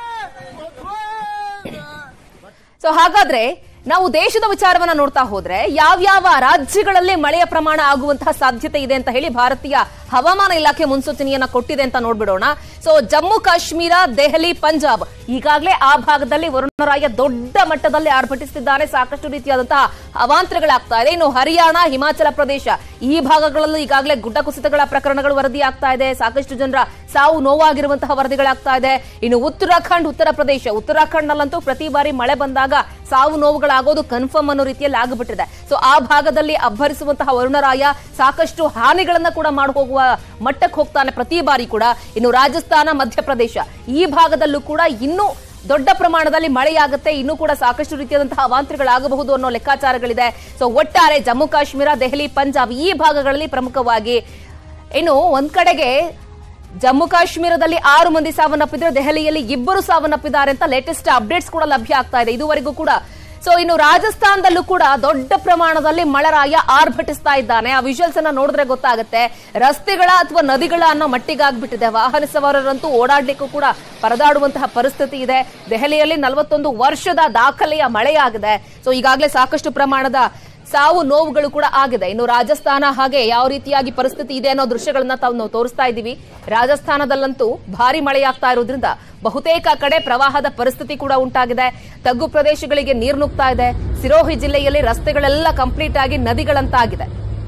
ಸೊ ಹಾಗಾದ್ರೆ ನಾವು ದೇಶದ ವಿಚಾರವನ್ನ ನೋಡ್ತಾ ಹೋದ್ರೆ ಯಾವ್ಯಾವ ರಾಜ್ಯಗಳಲ್ಲಿ ಮಳೆಯ ಪ್ರಮಾಣ ಆಗುವಂತಹ ಸಾಧ್ಯತೆ ಇದೆ ಅಂತ ಹೇಳಿ ಭಾರತೀಯ ಹವಾಮಾನ ಇಲಾಖೆ ಮುನ್ಸೂಚನೆಯನ್ನ ಕೊಟ್ಟಿದೆ ಅಂತ ನೋಡ್ಬಿಡೋಣ ಸೊ ಜಮ್ಮು ಕಾಶ್ಮೀರ ದೆಹಲಿ ಪಂಜಾಬ್ ಈಗಾಗಲೇ ಆ ಭಾಗದಲ್ಲಿ ವರುಣರಾಯ ದೊಡ್ಡ ಮಟ್ಟದಲ್ಲಿ ಆರ್ಭಟಿಸುತ್ತಿದ್ದಾನೆ ಸಾಕಷ್ಟು ರೀತಿಯಾದಂತಹ ಅವಾಂತರಗಳಾಗ್ತಾ ಇದೆ ಇನ್ನು ಹರಿಯಾಣ ಹಿಮಾಚಲ ಪ್ರದೇಶ ಈ ಭಾಗಗಳಲ್ಲೂ ಈಗಾಗಲೇ ಗುಡ್ಡ ಕುಸಿತಗಳ ಪ್ರಕರಣಗಳು ವರದಿ ಆಗ್ತಾ ಇದೆ ಸಾಕಷ್ಟು ಜನರ ಸಾವು ನೋವಾಗಿರುವಂತಹ ವರದಿಗಳಾಗ್ತಾ ಇದೆ ಇನ್ನು ಉತ್ತರಾಖಂಡ್ ಉತ್ತರ ಪ್ರದೇಶ ಉತ್ತರಾಖಂಡ್ ನಲ್ಲಂತೂ ಪ್ರತಿ ಬಾರಿ ಮಳೆ ಬಂದಾಗ ಸಾವು ನೋವುಗಳಾಗೋದು ಕನ್ಫರ್ಮ್ ಅನ್ನೋ ರೀತಿಯಲ್ಲಿ ಆಗಿಬಿಟ್ಟಿದೆ ಸೊ ಆ ಭಾಗದಲ್ಲಿ ಅಬ್ಬರಿಸುವಂತಹ ವರುಣರಾಯ ಸಾಕಷ್ಟು ಹಾನಿಗಳನ್ನ ಕೂಡ ಮಾಡಿ ಹೋಗುವ ಮಟ್ಟಕ್ಕೆ ಹೋಗ್ತಾನೆ ಪ್ರತಿ ಬಾರಿ ಕೂಡ ಇನ್ನು ರಾಜಸ್ಥಾನ ಮಧ್ಯಪ್ರದೇಶ ಈ ಭಾಗದಲ್ಲೂ ಕೂಡ ಇನ್ನೂ ದೊಡ್ಡ ಪ್ರಮಾಣದಲ್ಲಿ ಮಳೆಯಾಗುತ್ತೆ ಇನ್ನೂ ಕೂಡ ಸಾಕಷ್ಟು ರೀತಿಯಾದಂತಹ ಅವಾಂತರಗಳಾಗಬಹುದು ಅನ್ನೋ ಲೆಕ್ಕಾಚಾರಗಳಿದೆ ಸೊ ಒಟ್ಟಾರೆ ಜಮ್ಮು ಕಾಶ್ಮೀರ ದೆಹಲಿ ಪಂಜಾಬ್ ಈ ಭಾಗಗಳಲ್ಲಿ ಪ್ರಮುಖವಾಗಿ ಇನ್ನು ಒಂದ್ ಕಡೆಗೆ ಜಮ್ಮು ಕಾಶ್ಮೀರದಲ್ಲಿ ಆರು ಮಂದಿ ಸಾವನ್ನಪ್ಪಿದ್ರೆ ದೆಹಲಿಯಲ್ಲಿ ಇಬ್ಬರು ಸಾವನ್ನಪ್ಪಿದ್ದಾರೆ ಅಂತ ಲೇಟೆಸ್ಟ್ ಅಪ್ಡೇಟ್ಸ್ ಕೂಡ ಲಭ್ಯ ಆಗ್ತಾ ಇದೆ ಇದುವರೆಗೂ ಕೂಡ ಸೊ ಇನ್ನು ರಾಜಸ್ಥಾನದಲ್ಲೂ ಕೂಡ ದೊಡ್ಡ ಪ್ರಮಾಣದಲ್ಲಿ ಮಳೆರಾಯ ಆರ್ಭಟಿಸ್ತಾ ಇದ್ದಾನೆ ಆ ವಿಜುವಲ್ಸ್ ಅನ್ನ ನೋಡಿದ್ರೆ ಗೊತ್ತಾಗುತ್ತೆ ರಸ್ತೆಗಳ ಅಥವಾ ನದಿಗಳ ಅನ್ನೋ ಮಟ್ಟಿಗಾಗ್ಬಿಟ್ಟಿದೆ ವಾಹನ ಸವಾರರಂತೂ ಓಡಾಡ್ಲಿಕ್ಕೂ ಕೂಡ ಪರದಾಡುವಂತಹ ಪರಿಸ್ಥಿತಿ ಇದೆ ದೆಹಲಿಯಲ್ಲಿ ನಲವತ್ತೊಂದು ವರ್ಷದ ದಾಖಲೆಯ ಮಳೆಯಾಗಿದೆ ಸೊ ಈಗಾಗಲೇ ಸಾಕಷ್ಟು ಪ್ರಮಾಣದ ಸಾವು ನೋವುಗಳು ಕೂಡ ಆಗಿದೆ ಇನ್ನು ರಾಜಸ್ಥಾನ ಹಾಗೆ ಯಾವ ರೀತಿಯಾಗಿ ಪರಿಸ್ಥಿತಿ ಇದೆ ಅನ್ನೋ ದೃಶ್ಯಗಳನ್ನ ತಾವು ನಾವು ತೋರಿಸ್ತಾ ಇದ್ದೀವಿ ರಾಜಸ್ಥಾನದಲ್ಲಂತೂ ಭಾರಿ ಮಳೆಯಾಗ್ತಾ ಇರೋದ್ರಿಂದ ಬಹುತೇಕ ಕಡೆ ಪ್ರವಾಹದ ಪರಿಸ್ಥಿತಿ ಕೂಡ ಉಂಟಾಗಿದೆ ತಗ್ಗು ಪ್ರದೇಶಗಳಿಗೆ ನೀರು ನುಗ್ತಾ ಇದೆ ಸಿರೋಹಿ ಜಿಲ್ಲೆಯಲ್ಲಿ ರಸ್ತೆಗಳೆಲ್ಲ ಕಂಪ್ಲೀಟ್ ಆಗಿ ನದಿಗಳಂತಾಗಿದೆ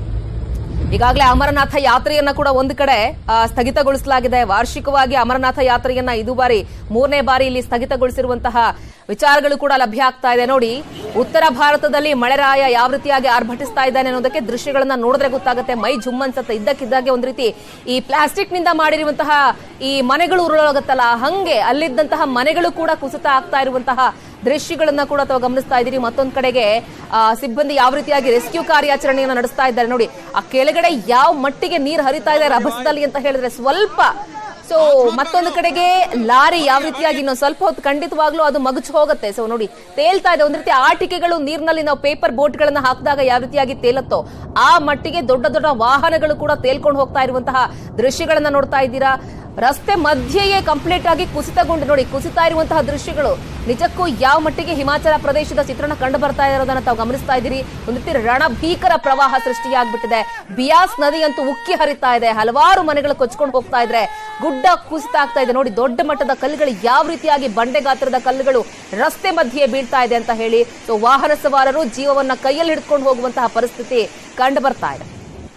ಈಗಾಗಲೇ ಅಮರನಾಥ ಯಾತ್ರೆಯನ್ನ ಕೂಡ ಒಂದು ಕಡೆ ಆ, ಸ್ಥಗಿತಗೊಳಿಸಲಾಗಿದೆ ವಾರ್ಷಿಕವಾಗಿ ಅಮರನಾಥ ಯಾತ್ರೆಯನ್ನ ಇದು ಬಾರಿ ಮೂರನೇ ಬಾರಿ ಇಲ್ಲಿ ಸ್ಥಗಿತಗೊಳಿಸಿರುವಂತಹ ವಿಚಾರಗಳು ಕೂಡ ಲಭ್ಯ ಆಗ್ತಾ ಇದೆ ನೋಡಿ ಉತ್ತರ ಭಾರತದಲ್ಲಿ ಮಳೆರಾಯ ಯಾವ ರೀತಿಯಾಗಿ ಆರ್ಭಟಿಸ್ತಾ ಇದ್ದಾನೆ ಅನ್ನೋದಕ್ಕೆ ದೃಶ್ಯಗಳನ್ನ ನೋಡಿದ್ರೆ ಗೊತ್ತಾಗುತ್ತೆ ಮೈ ಜುಮ್ ಅನ್ಸತ್ತೆ ಇದ್ದಕ್ಕಿದ್ದಾಗೆ ಒಂದು ರೀತಿ ಈ ಪ್ಲಾಸ್ಟಿಕ್ ನಿಂದ ಮಾಡಿರುವಂತಹ ಈ ಮನೆಗಳು ಉರುಳಾಗುತ್ತಲ್ಲ ಹಂಗೆ ಅಲ್ಲಿದ್ದಂತಹ ಮನೆಗಳು ಕೂಡ ಕುಸಿತ ಆಗ್ತಾ ಇರುವಂತಹ ದೃಶ್ಯಗಳನ್ನ ಕೂಡ ತಾವು ಗಮನಿಸ್ತಾ ಇದ್ದೀರಿ ಮತ್ತೊಂದ್ ಕಡೆಗೆ ಆ, ಸಿಬ್ಬಂದಿ ಯಾವ ರೀತಿಯಾಗಿ ರೆಸ್ಕ್ಯೂ ಕಾರ್ಯಾಚರಣೆಯನ್ನ ನಡೆಸ್ತಾ ಇದ್ದಾರೆ ನೋಡಿ ಆ ಕೆಳಗಡೆ ಯಾವ ಮಟ್ಟಿಗೆ ನೀರು ಹರಿತಾ ಇದೆ ರಭಸದಲ್ಲಿ ಅಂತ ಹೇಳಿದ್ರೆ ಸ್ವಲ್ಪ ಸೊ ಮತ್ತೊಂದು ಕಡೆಗೆ ಲಾರಿ ಯಾವ ರೀತಿಯಾಗಿ ಇನ್ನೊಂದು ಸ್ವಲ್ಪ ಹೊತ್ತು ಖಂಡಿತವಾಗ್ಲೂ ಅದು ಮಗುಚು ಹೋಗುತ್ತೆ ಸೊ ನೋಡಿ ತೇಲ್ತಾ ಇದೆ ಒಂದ್ ರೀತಿ ಆಟಿಕೆಗಳು ನೀರಿನಲ್ಲಿ ನಾವು ಪೇಪರ್ ಬೋಟ್ಗಳನ್ನ ಹಾಕಿದಾಗ ಯಾವ ರೀತಿಯಾಗಿ ತೇಲತ್ತೋ ಆ ಮಟ್ಟಿಗೆ ದೊಡ್ಡ ದೊಡ್ಡ ವಾಹನಗಳು ಕೂಡ ತೇಲ್ಕೊಂಡು ಹೋಗ್ತಾ ಇರುವಂತಹ ದೃಶ್ಯಗಳನ್ನ ನೋಡ್ತಾ ಇದ್ದೀರಾ ರಸ್ತೆ ಮಧ್ಯೆಯೇ ಕಂಪ್ಲೀಟ್ ಆಗಿ ಕುಸಿತಗೊಂಡು ನೋಡಿ ಕುಸಿತಾ ಇರುವಂತಹ ದೃಶ್ಯಗಳು ನಿಜಕ್ಕೂ ಯಾವ ಮಟ್ಟಿಗೆ ಹಿಮಾಚಲ ಪ್ರದೇಶದ ಚಿತ್ರಣ ಕಂಡು ಬರ್ತಾ ಇರೋದನ್ನ ತಾವು ಗಮನಿಸ್ತಾ ಇದ್ದೀರಿ ಒಂದು ರೀತಿ ರಣಭೀಕರ ಪ್ರವಾಹ ಸೃಷ್ಟಿಯಾಗ್ಬಿಟ್ಟಿದೆ ಬಿಯಾಸ್ ನದಿ ಅಂತೂ ಉಕ್ಕಿ ಹರಿತಾ ಇದೆ ಹಲವಾರು ಮನೆಗಳು ಕೊಚ್ಕೊಂಡು ಹೋಗ್ತಾ ಇದ್ರೆ ಗುಡ್ಡ ಕುಸಿತ ಆಗ್ತಾ ಇದೆ ನೋಡಿ ದೊಡ್ಡ ಮಟ್ಟದ ಕಲ್ಲುಗಳು ಯಾವ ರೀತಿಯಾಗಿ ಬಂಡೆ ಗಾತ್ರದ ಕಲ್ಲುಗಳು ರಸ್ತೆ ಮಧ್ಯೆ ಬೀಳ್ತಾ ಇದೆ ಅಂತ ಹೇಳಿ ಸೊ ವಾಹನ ಸವಾರರು ಜೀವವನ್ನ ಕೈಯಲ್ಲಿ ಹಿಡ್ಕೊಂಡು ಹೋಗುವಂತಹ ಪರಿಸ್ಥಿತಿ ಕಂಡು ಬರ್ತಾ ಇದೆ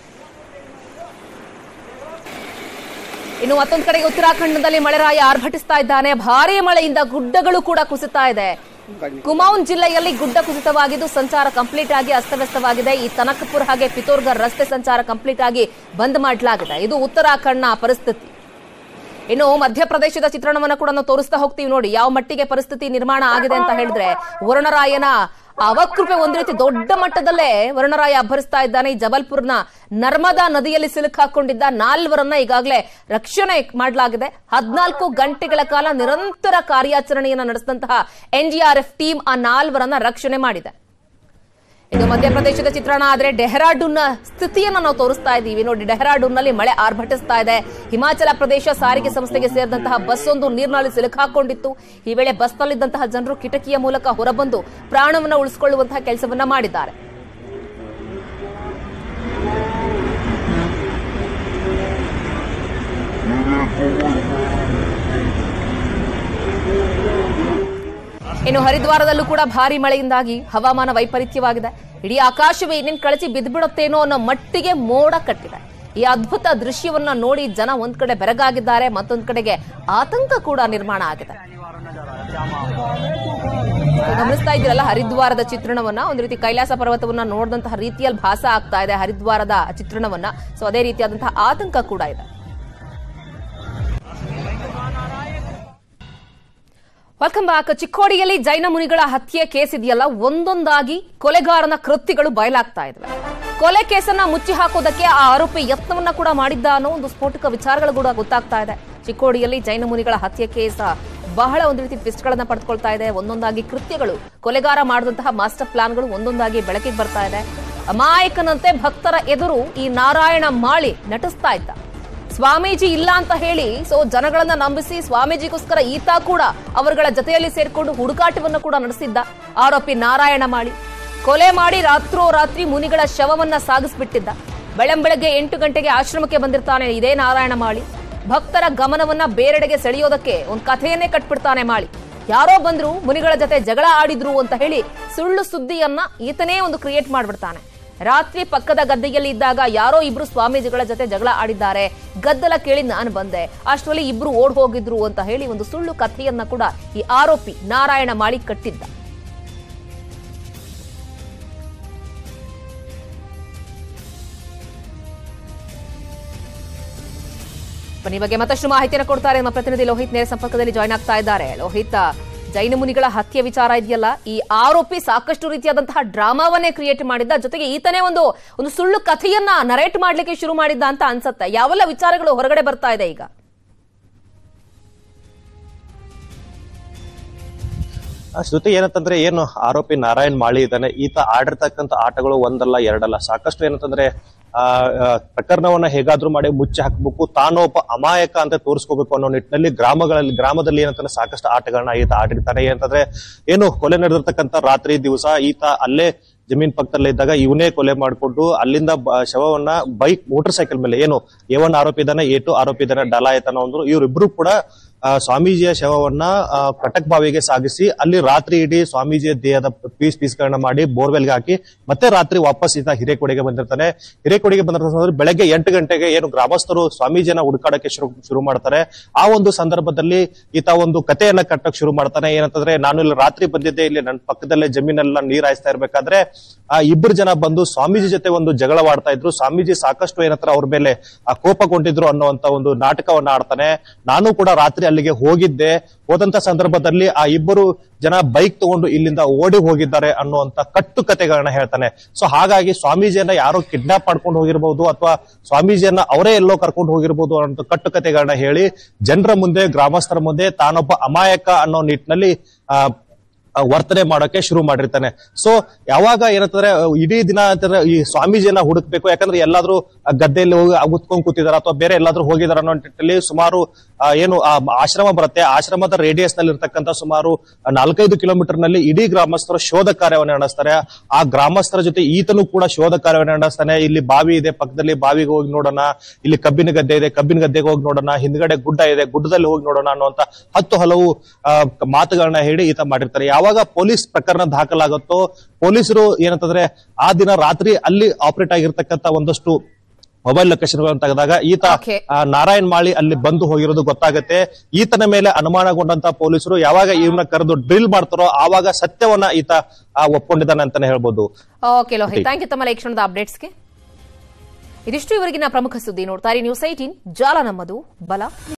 ಇನ್ನು ಮತ್ತೊಂದು ಕಡೆಗೆ ಉತ್ತರಾಖಂಡದಲ್ಲಿ ಮಳೆರಾಯ ಆರ್ಭಟಿಸ್ತಾ ಇದ್ದಾನೆ ಭಾರೀ ಮಳೆಯಿಂದ ಗುಡ್ಡಗಳು ಕೂಡ ಕುಸಿತಾ ಇದೆ ಕುಮೌನ್ ಜಿಲ್ಲೆಯಲ್ಲಿ ಗುಡ್ಡ ಕುಸಿತವಾಗಿದ್ದು ಸಂಚಾರ ಕಂಪ್ಲೀಟ್ ಆಗಿ ಅಸ್ತವ್ಯಸ್ತವಾಗಿದೆ ಈ ತನಕಪುರ್ ಹಾಗೆ ಪಿತೋರ್ಗರ್ ರಸ್ತೆ ಸಂಚಾರ ಕಂಪ್ಲೀಟ್ ಆಗಿ ಬಂದ್ ಮಾಡಲಾಗಿದೆ ಇದು ಉತ್ತರಾಖಂಡ್ನ ಪರಿಸ್ಥಿತಿ ಇನ್ನು ಮಧ್ಯಪ್ರದೇಶದ ಚಿತ್ರಣವನ್ನ ಕೂಡ ನಾವು ತೋರಿಸ್ತಾ ಹೋಗ್ತೀವಿ ನೋಡಿ ಯಾವ ಮಟ್ಟಿಗೆ ಪರಿಸ್ಥಿತಿ ನಿರ್ಮಾಣ ಆಗಿದೆ ಅಂತ ಹೇಳಿದ್ರೆ ವರುಣರಾಯನ ಅವಕೃಪೆ ಒಂದು ರೀತಿ ದೊಡ್ಡ ಮಟ್ಟದಲ್ಲೇ ವರುಣರಾಯ ಅಬ್ಬರಿಸ್ತಾ ಇದ್ದಾನೆ ಈ ಜಬಲ್ಪುರ್ನ ನರ್ಮದಾ ನದಿಯಲ್ಲಿ ಸಿಲುಕಾಕೊಂಡಿದ್ದ ನಾಲ್ವರನ್ನ ಈಗಾಗಲೇ ರಕ್ಷಣೆ ಮಾಡಲಾಗಿದೆ ಹದಿನಾಲ್ಕು ಗಂಟೆಗಳ ಕಾಲ ನಿರಂತರ ಕಾರ್ಯಾಚರಣೆಯನ್ನ ನಡೆಸಿದಂತಹ ಎನ್ಡಿಆರ್ಎಫ್ ಟೀಮ್ ಆ ನಾಲ್ವರನ್ನ ರಕ್ಷಣೆ ಮಾಡಿದೆ ಇದು ಮಧ್ಯಪ್ರದೇಶದ ಚಿತ್ರಣ ಆದ್ರೆ ಡೆಹ್ರಾಡೂನ್ನ ಸ್ಥಿತಿಯನ್ನ ನಾವು ತೋರಿಸ್ತಾ ಇದ್ದೀವಿ ನೋಡಿ ಡೆಹ್ರಾಡೂನ್ನಲ್ಲಿ ಮಳೆ ಆರ್ಭಟಿಸ್ತಾ ಇದೆ ಹಿಮಾಚಲ ಪ್ರದೇಶ ಸಾರಿಗೆ ಸಂಸ್ಥೆಗೆ ಸೇರಿದಂತಹ ಬಸ್ ಒಂದು ನೀರಿನಲ್ಲಿ ಸಿಲುಕಾಕೊಂಡಿತ್ತು ಈ ವೇಳೆ ಬಸ್ನಲ್ಲಿದ್ದಂತಹ ಜನರು ಕಿಟಕಿಯ ಮೂಲಕ ಹೊರಬಂದು ಪ್ರಾಣವನ್ನ ಉಳಿಸಿಕೊಳ್ಳುವಂತಹ ಕೆಲಸವನ್ನ ಮಾಡಿದ್ದಾರೆ ಇನ್ನು ಹರಿದ್ವಾರದಲ್ಲೂ ಕೂಡ ಭಾರಿ ಮಳೆಯಿಂದಾಗಿ ಹವಾಮಾನ ವೈಪರೀತ್ಯವಾಗಿದೆ ಇಡೀ ಆಕಾಶವೇ ಇನ್ನೇನು ಕಳಚಿ ಬಿದ್ದುಬಿಡುತ್ತೇನೋ ಅನ್ನೋ ಮಟ್ಟಿಗೆ ಮೋಡ ಕಟ್ಟಿದೆ ಈ ಅದ್ಭುತ ದೃಶ್ಯವನ್ನ ನೋಡಿ ಜನ ಒಂದ್ ಕಡೆ ಬೆರಗಾಗಿದ್ದಾರೆ ಮತ್ತೊಂದ್ ಕಡೆಗೆ ಆತಂಕ ಕೂಡ ನಿರ್ಮಾಣ ಆಗಿದೆ ಗಮನಿಸ್ತಾ ಇದ್ದೀರಲ್ಲ ಹರಿದ್ವಾರದ ಚಿತ್ರಣವನ್ನ ಒಂದು ರೀತಿ ಕೈಲಾಸ ಪರ್ವತವನ್ನ ನೋಡಿದಂತಹ ರೀತಿಯಲ್ಲಿ ಭಾಸ ಆಗ್ತಾ ಇದೆ ಹರಿದ್ವಾರದ ಚಿತ್ರಣವನ್ನ ಸೊ ಅದೇ ರೀತಿಯಾದಂತಹ ಆತಂಕ ಕೂಡ ಇದೆ ವೆಲ್ಕಮ್ ಬ್ಯಾಕ್ ಚಿಕ್ಕೋಡಿಯಲ್ಲಿ ಜೈನ ಮುನಿಗಳ ಹತ್ಯೆ ಕೇಸ್ ಇದೆಯಲ್ಲ ಒಂದೊಂದಾಗಿ ಕೊಲೆಗಾರನ ಕೃತ್ಯಗಳು ಬಯಲಾಗ್ತಾ ಇದ್ವೆ ಕೊಲೆ ಕೇಸನ್ನ ಮುಚ್ಚಿ ಹಾಕೋದಕ್ಕೆ ಆ ಆರೋಪಿ ಯತ್ನವನ್ನ ಕೂಡ ಮಾಡಿದ್ದ ಅನ್ನೋ ಒಂದು ಸ್ಫೋಟಕ ವಿಚಾರಗಳು ಕೂಡ ಗೊತ್ತಾಗ್ತಾ ಇದೆ ಚಿಕ್ಕೋಡಿಯಲ್ಲಿ ಜೈನ ಮುನಿಗಳ ಹತ್ಯೆ ಕೇಸ್ ಬಹಳ ಒಂದು ರೀತಿ ಟ್ವಿಸ್ಟ್ ಗಳನ್ನ ಪಡೆದುಕೊಳ್ತಾ ಇದೆ ಒಂದೊಂದಾಗಿ ಕೃತ್ಯಗಳು ಕೊಲೆಗಾರ ಮಾಡಿದಂತಹ ಮಾಸ್ಟರ್ ಪ್ಲಾನ್ಗಳು ಒಂದೊಂದಾಗಿ ಬೆಳಕಿಗೆ ಬರ್ತಾ ಇದೆ ಅಮಾಯಕನಂತೆ ಭಕ್ತರ ಎದುರು ಈ ನಾರಾಯಣ ಮಾಳಿ ನಟಿಸ್ತಾ ಇದ್ದ ಸ್ವಾಮೀಜಿ ಇಲ್ಲ ಅಂತ ಹೇಳಿ ಸೊ ಜನಗಳನ್ನ ನಂಬಿಸಿ ಸ್ವಾಮೀಜಿಗೋಸ್ಕರ ಈತ ಕೂಡ ಅವರುಗಳ ಜೊತೆಯಲ್ಲಿ ಸೇರ್ಕೊಂಡು ಹುಡುಕಾಟವನ್ನು ಕೂಡ ನಡೆಸಿದ್ದ ಆರೋಪಿ ನಾರಾಯಣ ಮಾಳಿ ಕೊಲೆ ಮಾಡಿ ರಾತ್ರೋರಾತ್ರಿ ಮುನಿಗಳ ಶವವನ್ನ ಸಾಗಿಸ್ಬಿಟ್ಟಿದ್ದ ಬೆಳಂಬೆಳಗ್ಗೆ ಎಂಟು ಗಂಟೆಗೆ ಆಶ್ರಮಕ್ಕೆ ಬಂದಿರ್ತಾನೆ ಇದೇ ನಾರಾಯಣ ಮಾಳಿ ಭಕ್ತರ ಗಮನವನ್ನ ಬೇರೆಡೆಗೆ ಸೆಳೆಯೋದಕ್ಕೆ ಒಂದು ಕಥೆಯನ್ನೇ ಕಟ್ಬಿಡ್ತಾನೆ ಮಾಳಿ ಯಾರೋ ಬಂದ್ರು ಮುನಿಗಳ ಜೊತೆ ಜಗಳ ಆಡಿದ್ರು ಅಂತ ಹೇಳಿ ಸುಳ್ಳು ಸುದ್ದಿಯನ್ನ ಈತನೇ ಒಂದು ಕ್ರಿಯೇಟ್ ಮಾಡ್ಬಿಡ್ತಾನೆ ರಾತ್ರಿ ಪಕ್ಕದ ಗದ್ದೆಯಲ್ಲಿ ಇದ್ದಾಗ ಯಾರೋ ಇಬ್ರು ಸ್ವಾಮೀಜಿಗಳ ಜೊತೆ ಜಗಳ ಆಡಿದ್ದಾರೆ ಗದ್ದಲ ಕೇಳಿ ನಾನು ಬಂದೆ ಅಷ್ಟರಲ್ಲಿ ಇಬ್ರು ಓಡ್ ಹೋಗಿದ್ರು ಅಂತ ಹೇಳಿ ಒಂದು ಸುಳ್ಳು ಕಥೆಯನ್ನ ಕೂಡ ಈ ಆರೋಪಿ ನಾರಾಯಣ ಮಾಳಿ ಕಟ್ಟಿದ್ದ ಬನ್ನಿ ಈ ಬಗ್ಗೆ ಮತ್ತಷ್ಟು ಮಾಹಿತಿಯನ್ನು ಕೊಡ್ತಾರೆ ನಮ್ಮ ಪ್ರತಿನಿಧಿ ಲೋಹಿತ್ ನೇರ ಸಂಪರ್ಕದಲ್ಲಿ ಜಾಯ್ನ್ ಆಗ್ತಾ ಇದ್ದಾರೆ ಲೋಹಿತ್ ಜೈನ ಮುನಿಗಳ ಹತ್ಯೆ ವಿಚಾರ ಇದೆಯಲ್ಲ ಈ ಆರೋಪಿ ಸಾಕಷ್ಟು ರೀತಿಯಾದಂತಹ ಡ್ರಾಮಾವನ್ನೇ ಕ್ರಿಯೇಟ್ ಮಾಡಿದ್ದ ಜೊತೆಗೆ ಈತನೇ ಒಂದು ಒಂದು ಸುಳ್ಳು ಕಥೆಯನ್ನ ನರೇಟ್ ಮಾಡ್ಲಿಕ್ಕೆ ಶುರು ಮಾಡಿದ್ದ ಅಂತ ಅನ್ಸತ್ತೆ ಯಾವೆಲ್ಲ ವಿಚಾರಗಳು ಹೊರಗಡೆ ಬರ್ತಾ ಇದೆ ಈಗ ಆ ಶ್ರುತಿ ಏನಂತಂದ್ರೆ ಏನು ಆರೋಪಿ ನಾರಾಯಣ್ ಮಾಳಿ ಇದ್ದಾನೆ ಈತ ಆಡಿರ್ತಕ್ಕಂಥ ಆಟಗಳು ಒಂದಲ್ಲ ಎರಡಲ್ಲ ಸಾಕಷ್ಟು ಏನಂತಂದ್ರೆ ಆ ಆ, ಪ್ರಕರಣವನ್ನ ಹೇಗಾದ್ರೂ ಮಾಡಿ ಮುಚ್ಚಿ ಹಾಕ್ಬೇಕು ತಾನು ಒಬ್ಬ ಅಮಾಯಕ ಅಂತ ತೋರಿಸ್ಕೋಬೇಕು ಅನ್ನೋ ನಿಟ್ಟಿನಲ್ಲಿ ಗ್ರಾಮಗಳಲ್ಲಿ ಗ್ರಾಮದಲ್ಲಿ ಏನಂತಂದ್ರೆ ಸಾಕಷ್ಟು ಆಟಗಳನ್ನ ಈತ ಆಡಿರ್ತಾನೆ ಏನಂತಂದ್ರೆ ಏನು ಕೊಲೆ ನಡೆದಿರ್ತಕ್ಕಂಥ ರಾತ್ರಿ ದಿವಸ ಈತ ಅಲ್ಲೇ ಜಮೀನ್ ಪಕ್ಕದಲ್ಲೇ ಇದ್ದಾಗ ಇವನೇ ಕೊಲೆ ಮಾಡಿಕೊಂಡು ಅಲ್ಲಿಂದ ಬ- ಶವವನ್ನ ಬೈಕ್ ಮೋಟರ್ ಸೈಕಲ್ ಮೇಲೆ ಏನು ಎ ಒನ್ ಆರೋಪಿ ಇದ್ದಾನೆ ಎ ಟು ಆರೋಪಿ ಇದ್ದಾನೆ ಡಲಾಯತ್ ಅನ್ನೋ ಒಂದು ಇವರಿಬ್ರು ಕೂಡ ಆ, ಸ್ವಾಮೀಜಿಯ ಶವವನ್ನ ಆ, ಕಟಕ್ ಬಾವಿಗೆ ಸಾಗಿಸಿ ಅಲ್ಲಿ ರಾತ್ರಿ ಇಡೀ ಸ್ವಾಮೀಜಿಯ ದೇಹದ ಪೀಸ್ ಪೀಸ್ಗಳನ್ನ ಮಾಡಿ ಬೋರ್ವೆಲ್ಗೆ ಹಾಕಿ ಮತ್ತೆ ರಾತ್ರಿ ವಾಪಸ್ ಈತ ಹಿರೇಕೊಡಿಗೆ ಬಂದಿರ್ತಾನೆ ಹಿರೇಕೊಡಿಗೆ ಬಂದಿರ್ತಾನೆ ಬೆಳಗ್ಗೆ ಎಂಟು ಗಂಟೆಗೆ ಏನು ಗ್ರಾಮಸ್ಥರು ಸ್ವಾಮೀಜಿಯನ್ನ ಹುಡುಕಾಡಕ್ಕೆ ಶುರು ಶುರು ಮಾಡ್ತಾರೆ ಆ ಒಂದು ಸಂದರ್ಭದಲ್ಲಿ ಈತ ಒಂದು ಕಥೆಯನ್ನ ಕಟ್ಟಕ್ ಶುರು ಮಾಡ್ತಾನೆ ಏನಂತಂದ್ರೆ ನಾನು ಇಲ್ಲಿ ರಾತ್ರಿ ಬಂದಿದ್ದೆ ಇಲ್ಲಿ ನನ್ನ ಪಕ್ಕದಲ್ಲೇ ಜಮೀನೆಲ್ಲ ನೀರ್ ಹಾಯಿಸ್ತಾ ಇರ್ಬೇಕಾದ್ರೆ ಆ ಇಬ್ಬರು ಜನ ಬಂದು ಸ್ವಾಮೀಜಿ ಜೊತೆ ಒಂದು ಜಗಳವಾಡ್ತಾ ಇದ್ರು ಸ್ವಾಮೀಜಿ ಸಾಕಷ್ಟು ಏನಂತಾರೆ ಅವ್ರ ಮೇಲೆ ಆ ಕೋಪಗೊಂಡಿದ್ರು ಅನ್ನುವಂತ ಒಂದು ನಾಟಕವನ್ನ ಆಡ್ತಾನೆ ನಾನು ಕೂಡ ರಾತ್ರಿ ಅಲ್ಲಿಗೆ ಹೋಗಿದ್ದೆ ಹೋದಂತ ಸಂದರ್ಭದಲ್ಲಿ ಆ ಇಬ್ಬರು ಜನ ಬೈಕ್ ತಗೊಂಡು ಇಲ್ಲಿಂದ ಓಡಿ ಹೋಗಿದ್ದಾರೆ ಅನ್ನುವಂತ ಕಟ್ಟು ಕತೆಗಳನ್ನ ಹೇಳ್ತಾನೆ ಸೊ ಹಾಗಾಗಿ ಸ್ವಾಮೀಜಿಯನ್ನ ಯಾರೋ ಕಿಡ್ನಾಪ್ ಮಾಡ್ಕೊಂಡು ಹೋಗಿರ್ಬೋದು ಅಥವಾ ಸ್ವಾಮೀಜಿಯನ್ನ ಅವರೇ ಎಲ್ಲೋ ಕರ್ಕೊಂಡು ಹೋಗಿರ್ಬೋದು ಅನ್ನೋ ಕಟ್ಟು ಕತೆಗಳನ್ನ ಹೇಳಿ ಜನರ ಮುಂದೆ ಗ್ರಾಮಸ್ಥರ ಮುಂದೆ ತಾನೊಬ್ಬ ಅಮಾಯಕ ಅನ್ನೋ ನಿಟ್ಟಿನಲ್ಲಿ ಆ ಆ, ವರ್ತನೆ ಮಾಡೋಕೆ ಶುರು ಮಾಡಿರ್ತಾನೆ ಸೊ ಯಾವಾಗ ಏನಂತಂದ್ರೆ ಅಹ್, ಇಡೀ ದಿನ ಅಂತಂದ್ರೆ ಈ ಸ್ವಾಮೀಜಿಯನ್ನ ಹುಡುಕ್ಬೇಕು ಯಾಕಂದ್ರೆ ಎಲ್ಲಾದ್ರೂ ಆ ಗದ್ದೆಯಲ್ಲಿ ಹೋಗಿ ಕುತ್ಕೊಂಡ್ ಕೂತಿದಾರ ಅಥವಾ ಬೇರೆ ಎಲ್ಲಾದ್ರೂ ಹೋಗಿದಾರ ಅನ್ನೋ ನಿಟ್ಟಿನಲ್ಲಿ ಸುಮಾರು ಆ, ಏನು ಆ ಆಶ್ರಮ ಬರುತ್ತೆ ಆಶ್ರಮದ ರೇಡಿಯಸ್ ನಲ್ಲಿ ಇರ್ತಕ್ಕಂಥ ಸುಮಾರು ನಾಲ್ಕೈದು ಕಿಲೋಮೀಟರ್ ನಲ್ಲಿ ಇಡೀ ಗ್ರಾಮಸ್ಥರು ಶೋಧ ಕಾರ್ಯವನ್ನು ನಡೆಸ್ತಾರೆ ಆ ಗ್ರಾಮಸ್ಥರ ಜೊತೆ ಈತನು ಕೂಡ ಶೋಧ ಕಾರ್ಯವನ್ನು ನಡೆಸ್ತಾನೆ ಇಲ್ಲಿ ಬಾವಿ ಇದೆ ಪಕ್ಕದಲ್ಲಿ ಬಾವಿಗೆ ಹೋಗಿ ನೋಡೋಣ ಇಲ್ಲಿ ಕಬ್ಬಿನ ಗದ್ದೆ ಇದೆ ಕಬ್ಬಿನ ಗದ್ದೆಗೆ ಹೋಗಿ ನೋಡೋಣ ಹಿಂದ್ಗಡೆ ಗುಡ್ಡ ಇದೆ ಗುಡ್ಡದಲ್ಲಿ ಹೋಗಿ ನೋಡೋಣ ಅನ್ನುವಂತ ಹತ್ತು ಹಲವು ಆ, ಮಾತುಗಳನ್ನ ಹೇಳಿ ಈತ ಮಾಡಿರ್ತಾರೆ ಯಾವಾಗ ಪೊಲೀಸ್ ಪ್ರಕರಣ ದಾಖಲಾಗುತ್ತೋ ಪೊಲೀಸರು ಏನಂತಂದ್ರೆ ಆ ದಿನ ರಾತ್ರಿ ಅಲ್ಲಿ ಆಪರೇಟ್ ಆಗಿರ್ತಕ್ಕಂಥ ಒಂದಷ್ಟು ಮೊಬೈಲ್ ಲೊಕೇಶನ್ ತೆಗೆದಾಗ ಈತ Okay. ಆ, ನಾರಾಯಣ್ ಮಾಳಿ ಅಲ್ಲಿ ಬಂದು ಹೋಗಿರೋದು ಗೊತ್ತಾಗುತ್ತೆ ಈತನ ಮೇಲೆ ಅನುಮಾನಗೊಂಡಂತ ಪೊಲೀಸರು ಯಾವಾಗ ಇವನ್ನ ಕರೆದು ಡ್ರಿಲ್ ಮಾಡ್ತಾರೋ ಆವಾಗ ಸತ್ಯವನ್ನ ಈತ ಆ, ಒಪ್ಕೊಂಡಿದ್ದಾನೆ ಅಂತಾನೆ ಹೇಳ್ಬೋದು ಓಕೆ ಲೋಹಿತ್ ಥ್ಯಾಂಕ್ ಯು ತಮ್ಮ ಈ ಕ್ಷಣದ ಅಪ್ಡೇಟ್ಸ್ಗೆ ಇದಿಷ್ಟು ಇವರಿಗಿನ ಪ್ರಮುಖ ಸುದ್ದಿ ನೋಡ್ತಾರೆ ನ್ಯೂಸ್ ಐಟೀನ್ ಜಾಲ ನಮ್ಮದು ಬಲ